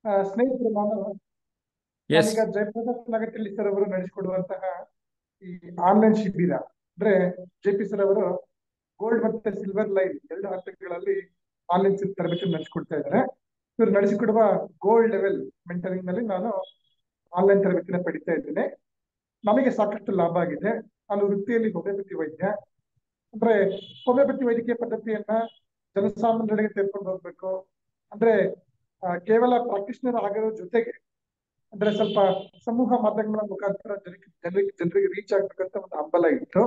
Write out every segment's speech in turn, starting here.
ಆ, ಸ್ನೇಹಿತರು ನಾನು ಎಸ್ ನಾನೀಗ ಜಯಪ್ರಕಾಶ್ ನಗರದಲ್ಲಿ ಸರ್ ಅವರು ನಡೆಸಿಕೊಡುವಂತಹ ಈ ಆನ್ಲೈನ್ ಶಿಬಿರ ಅಂದ್ರೆ ಜೆ ಪಿ ಸರ್ ಅವರು ಗೋಲ್ಡ್ ಮತ್ತೆ ಸಿಲ್ವರ್ ಲೈನ್ ಎರಡು ಹಂತಗಳಲ್ಲಿ ಆನ್ಲೈನ್ ತರಬೇತಿ ನಡೆಸಿಕೊಡ್ತಾ ಇದ್ದಾರೆ ಇವರು ನಡೆಸಿಕೊಡುವ ಗೋಲ್ಡ್ ಲೆವೆಲ್ ಮೆಂಟರಿಂಗ್ ನಲ್ಲಿ ನಾನು ಆನ್ಲೈನ್ ತರಬೇತಿನ ಪಡಿತಾ ಇದ್ದೇನೆ ನನಗೆ ಸಾಕಷ್ಟು ಲಾಭ ಆಗಿದೆ ನಾನು ವೃತ್ತಿಯಲ್ಲಿ ಹೋಮಿಯೋಪತಿ ವೈದ್ಯ ಅಂದ್ರೆ ಹೋಮಿಯೋಪತಿ ವೈದ್ಯಕೀಯ ಪದ್ಧತಿಯನ್ನ ಜನಸಾಮಾನ್ಯರಿಗೆ ತೆಗೆದುಕೊಂಡು ಹೋಗ್ಬೇಕು ಅಂದ್ರೆ ಆ, ಕೇವಲ ಪ್ರಾಕ್ಟೀಷನರ್ ಆಗಿರೋ ಜೊತೆಗೆ ಅಂದ್ರೆ ಸ್ವಲ್ಪ ಸಮೂಹ ಮಾಧ್ಯಮಗಳ ಮುಖಾಂತರ ಜನರಿಗೆ ಜನರಿಗೆ ಜನರಿಗೆ ರೀಚ್ ಆಗ್ಬೇಕಂತ ಒಂದು ಹಂಬಲ ಇತ್ತು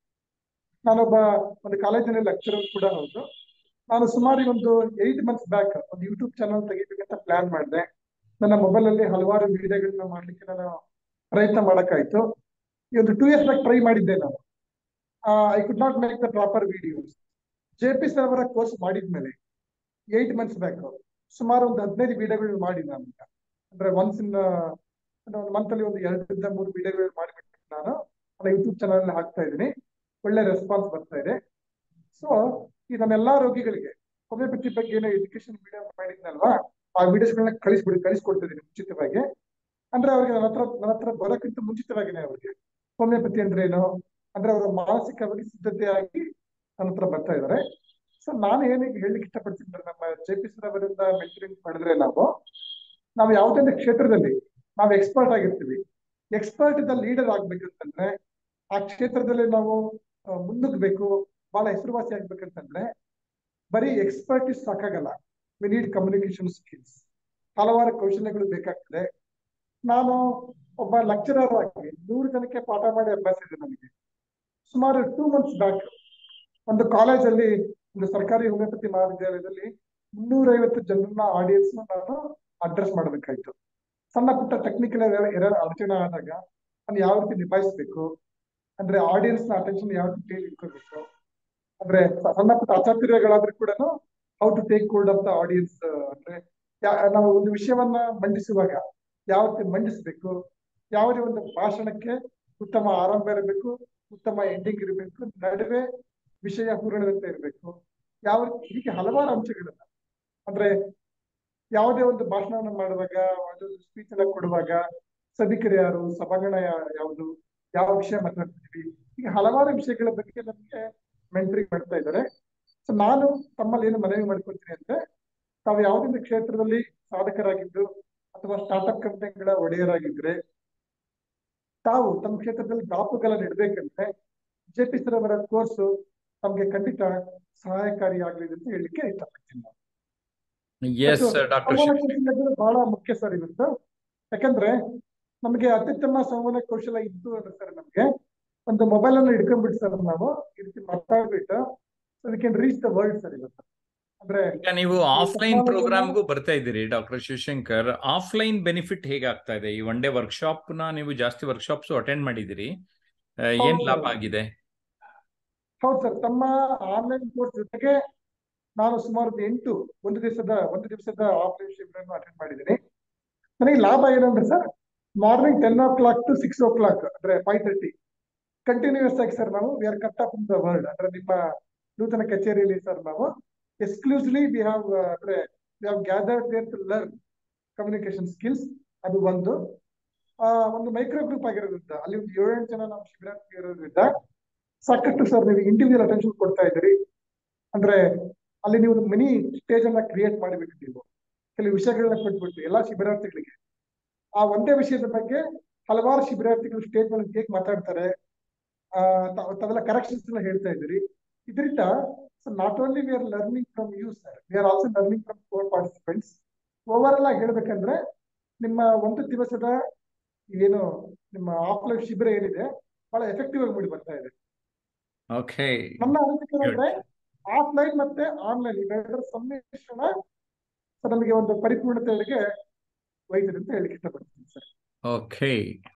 ನಾನೊಬ್ಬ ಒಂದು ಕಾಲೇಜಿನಲ್ಲಿ ಲೆಕ್ಚರರ್ ಕೂಡ ಹೌದು ನಾನು ಸುಮಾರು ಈ ಒಂದು ಏಟ್ ಮಂತ್ಸ್ ಬ್ಯಾಕ್ ಒಂದು ಯೂಟ್ಯೂಬ್ ಚಾನಲ್ ತೆಗಿಬೇಕಂತ ಪ್ಲಾನ್ ಮಾಡಿದೆ ನನ್ನ ಮೊಬೈಲ್ ಅಲ್ಲಿ ಹಲವಾರು ವಿಡಿಯೋಗಳನ್ನ ಮಾಡ್ಲಿಕ್ಕೆ ನಾನು ಪ್ರಯತ್ನ ಮಾಡಕ್ಕಾಯ್ತು ಈ ಒಂದು ಟೂ ಇಯರ್ಸ್ ಬ್ಯಾಕ್ ಟ್ರೈ ಮಾಡಿದ್ದೆ ನಾನು I could not make the proper videos J P sir ಅವರ ಕೋರ್ಸ್ ಮಾಡಿದ್ಮೇಲೆ ಏಟ್ ಮಂತ್ಸ್ ಬ್ಯಾಕ್ ಸುಮಾರು ಒಂದು ಹದಿನೈದು ವಿಡಿಯೋಗಳು ಮಾಡಿ ನಾನು ಈಗ. ಅಂದ್ರೆ ಒನ್ಸ್ ಇನ್ ಒಂದು ಮಂತ್ ಅಲ್ಲಿ ಒಂದು ಎರಡರಿಂದ ಮೂರು ವಿಡಿಯೋಗಳು ಮಾಡಿಬಿಟ್ಟು ನಾನು ನನ್ನ ಯೂಟ್ಯೂಬ್ ಚಾನಲ್ ಅಲ್ಲಿ ಹಾಕ್ತಾ ಇದ್ದೀನಿ ಒಳ್ಳೆ ರೆಸ್ಪಾನ್ಸ್ ಬರ್ತಾ ಇದೆ ಸೊ ಈ ನಮ್ಮೆಲ್ಲಾ ರೋಗಿಗಳಿಗೆ ಹೋಮಿಯೋಪತಿ ಬಗ್ಗೆ ಏನೋ ಎಜುಕೇಶನ್ ವಿಡಿಯೋ ಮಾಡಿದ್ನಲ್ವಾ ಆ ವಿಡಿಯೋಸ್ಗಳನ್ನ ಕಳಿಸ್ಬಿಡಿ ಕಳಿಸ್ಕೊಡ್ತಿದ್ದೀನಿ ಮುಂಚಿತವಾಗಿ ಅಂದ್ರೆ ಅವ್ರಿಗೆ ನನ್ನ ಹತ್ರ ನನ್ನ ಹತ್ರ ಬರೋಕ್ಕಿಂತ ಮುಂಚಿತವಾಗಿನೇ ಅವ್ರಿಗೆ ಹೋಮಿಯೋಪತಿ ಅಂದ್ರೆ ಏನು ಅಂದ್ರೆ ಅವರು ಮಾನಸಿಕವಾಗಿ ಸಿದ್ಧತೆಯಾಗಿ ನನ್ನ ಹತ್ರ ಬರ್ತಾ ಇದ್ದಾರೆ ಸೊ ನಾನು ಏನಿಗೆ ಹೇಳಲಿಕ್ಕೆ ಇಷ್ಟಪಡ್ತೀನಿ ಅಂದ್ರೆ ನಮ್ಮ ಜೆ ಪಿ ಸರ್ ಅವರಿಂದ ಮೆಂಟರಿಂಗ್ ಪಡೆದ್ರೆ ನಾವು ನಾವು ಯಾವುದೇ ಒಂದು ಕ್ಷೇತ್ರದಲ್ಲಿ ನಾವು ಎಕ್ಸ್ಪರ್ಟ್ ಆಗಿರ್ತೀವಿ ಎಕ್ಸ್ಪರ್ಟ್ ಇದ್ದ ಲೀಡರ್ ಆಗ್ಬೇಕಂತಂದ್ರೆ ಆ ಕ್ಷೇತ್ರದಲ್ಲಿ ನಾವು ಆ, ಮುನ್ನುಗ್ಬೇಕು ಬಹಳ ಹೆಸರುವಾಸಿ ಆಗ್ಬೇಕಂತಂದ್ರೆ ಬರೀ ಎಕ್ಸ್ಪರ್ಟಿಸ್ ಸಾಕಾಗಲ್ಲ ವಿ ನೀಡ್ ಕಮ್ಯುನಿಕೇಶನ್ ಸ್ಕಿಲ್ಸ್ ಹಲವಾರು ಕೌಶಲ್ಯಗಳು ಬೇಕಾಗ್ತದೆ ನಾನು ಒಬ್ಬ ಲೆಕ್ಚರರ್ ಆಗಿ ನೂರು ಜನಕ್ಕೆ ಪಾಠ ಮಾಡಿ ಅಭ್ಯಾಸ ಇದೆ ನನಗೆ ಸುಮಾರು ಟೂ ಮಂತ್ಸ್ ಬ್ಯಾಕ್ ಒಂದು ಕಾಲೇಜಲ್ಲಿ ಒಂದು ಸರ್ಕಾರಿ ಹೋಮಿಯೋಪತಿ ಮಹಾವಿದ್ಯಾಲಯದಲ್ಲಿ ಮುನ್ನೂರೈವತ್ತು ಜನರನ್ನ ಆಡಿಯನ್ಸ್ ನಾನು ಅಡ್ರೆಸ್ ಮಾಡಬೇಕಾಯ್ತು ಸಣ್ಣ ಪುಟ್ಟ ಟೆಕ್ನಿಕಲ್ ಎರರ್ ಅಡಚಣೆ ಆದಾಗ ನಾನು ಯಾವ ರೀತಿ ನಿಭಾಯಿಸ್ಬೇಕು ಅಂದ್ರೆ ಆಡಿಯನ್ಸ್ ನ ಅಟೆನ್ಷನ್ ಯಾವ ರೀತಿ ಇಟ್ಕೋಬೇಕು ಅಂದ್ರೆ ಸ- ಸಣ್ಣ ಪುಟ್ಟ ಅಚಾತುರ್ಯಗಳಾದ್ರೂ ಕೂಡ how to take hold of the audience ಅಂದ್ರೆ ಯಾ- ನಾವು ಒಂದು ವಿಷಯವನ್ನ ಮಂಡಿಸುವಾಗ ಯಾವ ರೀತಿ ಮಂಡಿಸ್ಬೇಕು ಯಾವ ರೀತಿ ಒಂದು ಭಾಷಣಕ್ಕೆ ಉತ್ತಮ ಆರಂಭ ಇರಬೇಕು ಉತ್ತಮ ಎಂಡಿಂಗ್ ಇರಬೇಕು ನಡುವೆ ವಿಷಯ ಹೂರಣದಂತೆ ಇರಬೇಕು ಯಾವ ರೀತಿ ಹೀಗೆ ಹಲವಾರು ಅಂಶಗಳನ್ನ ಅಂದ್ರೆ ಯಾವುದೇ ಒಂದು ಭಾಷಣವನ್ನು ಮಾಡುವಾಗ ಒಂದು ಸ್ಪೀಚ್ ಎಲ್ಲ ಕೊಡುವಾಗ ಸಭಿಕರು ಯಾರು ಸಭಾಂಗಣ ಯಾ- ಯಾವುದು ಯಾವ ವಿಷಯ ಮಾತಾಡ್ತಿದ್ವಿ ಹೀಗೆ ಹಲವಾರು ವಿಷಯಗಳ ಬಗ್ಗೆ ನಮಗೆ ಮೆಂಟರಿಂಗ್ ಮಾಡ್ತಾ ಇದ್ದಾರೆ ಸೊ ನಾನು ತಮ್ಮಲ್ಲಿ ಏನು ಮನವಿ ಮಾಡ್ಕೊಳ್ತೀನಿ ಅಂದ್ರೆ ತಾವು ಯಾವುದೊಂದು ಕ್ಷೇತ್ರದಲ್ಲಿ ಸಾಧಕರಾಗಿದ್ದು ಅಥವಾ ಸ್ಟಾರ್ಟ್ಅಪ್ ಕಂಪನಿಗಳ ಒಡೆಯರಾಗಿದ್ರೆ ತಾವು ತಮ್ಮ ಕ್ಷೇತ್ರದಲ್ಲಿ ದಾಪುಗಳನ್ನು ಇಡಬೇಕಂದ್ರೆ ಜೆ ಪಿ ಸರ್ ಅವರ ಕೋರ್ಸ್ ತಮಗೆ ಖಂಡಿತ ಸಹಾಯಕಾರಿಯಾಗಲಿದೆ ಅಂತ ಹೇಳಲಿಕ್ಕೆ ಇಷ್ಟಪಡ್ತೀನಿ ನಾನು. ಎಸ್ ಮತ್ತು ಡಾಕ್ಟರ್ ಸಂವಹನ ಕೌಶಲ್ಯಗಳು ಬಹಳ ಮುಖ್ಯ ಸರ್ ಇವತ್ತು ಯಾಕಂದ್ರೆ ನಮಗೆ ಅತ್ಯುತ್ತಮ ಸಂವಹನ ಕೌಶಲ್ಯ ಇದ್ದು ಅಂದ್ರೆ ಸರ್ ನಮ್ಗೆ ಒಂದು ಮೊಬೈಲ್ ಅನ್ನು ಹಿಡ್ಕೊಂಡ್ಬಿಟ್ಟು ಸರ್ ನಾವು ಈ ರೀತಿ ಮಾತಾಡ್ಬಿಟ್ಟು so we can reach the world sir ಇವತ್ತು ಅಂದ್ರೆ ಈಗ ನೀವು ಆಫ್ಲೈನ್ technology ನ- ಪ್ರೋಗ್ರಾಮ್ಗೂ ಬರ್ತಾ ಇದ್ದೀರಿ ಡಾಕ್ಟರ್ ಶಿವಶಂಕರ್ ಆಫ್ಲೈನ್ ಬೆನಿಫಿಟ್ ಹೇಗಾಗ್ತಾ ಇದೆ ಈ ಒನ್ ಡೇ ವರ್ಕ್ಶಾಪ್ ನ ನೀವು ಜಾಸ್ತಿ ವರ್ಕ್ಶಾಪ್ಸ್ ಅಟೆಂಡ್ ಮಾಡಿದಿರಿ ಆ, ಏನ್ ಹೌದು. ಲಾಭ ಆಗಿದೆ ಹೌದು ಸರ್ ತಮ್ಮ ಆನ್ಲೈನ್ ಕೋರ್ಸ್ ಜೊತೆಗೆ ನಾನು ಸುಮಾರು ಒಂದು ಎಂಟು ಒಂದು ದಿವಸದ ಒಂದು ದಿವಸದ ಆಫ್ಲೈನ್ ಶಿಬಿರನ್ನು ಅಟೆಂಡ್ ಮಾಡಿದ್ದೀನಿ ನನಗೆ ಲಾಭ ಏನಂದ್ರೆ sir morning ten o'clock to six o'clock ಅಂದ್ರೆ ಫೈವ್ ತರ್ಟಿ ಕಂಟಿನ್ಯೂಸ್ ಆಗಿ ಸರ್ ನಾವು we are cut off in the world ಅಂದ್ರೆ ನಿಮ್ಮ ನೂತನ ಕಚೇರಿಯಲ್ಲಿ ಸರ್ ನಾವು ಎಕ್ಸ್ಕ್ಲೂಸಿವ್ಲಿ ವಿ ಹ್ಯಾವ್ ಅಂದ್ರೆ we have gathered there to learn communication skills ಅದು ಒಂದು ಆ, ಒಂದು ಮೈಕ್ರೋ ಗ್ರೂಪ್ ಆಗಿರೋದ್ರಿಂದ ಅಲ್ಲಿ ಒಂದು ಏಳೆಂಟು ಜನ ನಾವು ಶಿಬಿರಾರ್ಥಿ ಇರೋದ್ರಿಂದ ಸಾಕಷ್ಟು ಸರ್ ನೀವು ಇಂಡಿವಿಜುವಲ್ ಅಟೆನ್ಷನ್ ಕೊಡ್ತಾ ಇದ್ದೀರಿ ಅಂದ್ರೆ ಅಲ್ಲಿ ನೀವು ಮಿನಿ ಸ್ಟೇಜ್ ಅನ್ನ ಕ್ರಿಯೇಟ್ ಮಾಡಿಬಿಟ್ಟು ನೀವು ಕೆಲವು ವಿಷಯಗಳನ್ನ ಕೊಟ್ಬಿಟ್ಟು ಎಲ್ಲಾ ಶಿಬಿರಾರ್ಥಿಗಳಿಗೆ ಆ ಒಂದೇ ವಿಷಯದ ಬಗ್ಗೆ ಹಲವಾರು ಶಿಬಿರಾರ್ಥಿಗಳು ಸ್ಟೇಜ್ ಮೇಲೆ ಹೇಗೆ ಮಾತಾಡ್ತಾರೆ ಆ ತ- ತಾವೆಲ್ಲ ಕರೆಕ್ಷನ್ಸ್ ಎಲ್ಲ ಹೇಳ್ತಾ ಇದ್ದೀರಿ ಇದರಿಂದ not only we are learning from you sir we are also learning from four participants overall ಆಗಿ ಹೇಳ್ಬೇಕಂದ್ರೆ ನಿಮ್ಮ ಒಂದು ದಿವಸದ ಏನು ನಿಮ್ಮ ಆಫ್ಲೈನ್ ಶಿಬಿರ ಏನಿದೆ ಬಹಳ ಎಫೆಕ್ಟಿವ್ ಆಗಿ ಮೂಡಿ ಬರ್ತಾ ಇದೆ ಓಕೆ ನನ್ನ ಅನಿಸಿಕೆ ಅಂದ್ರೆ ಆಫ್ಲೈನ್ ಮತ್ತೆ ಆನ್ಲೈನ್ ಇವೆರಡರ ಸಮ್ಮಿಶ್ರಣ ಸೊ ನಮಗೆ ಒಂದು ಪರಿಪೂರ್ಣತೆಗೆ ಒಯ್ದಿದೆ ಅಂತ ಹೇಳಿಕ್ಕೆ ಇಷ್ಟಪಡ್ತೀನಿ ಸರ್ ಓಕೆ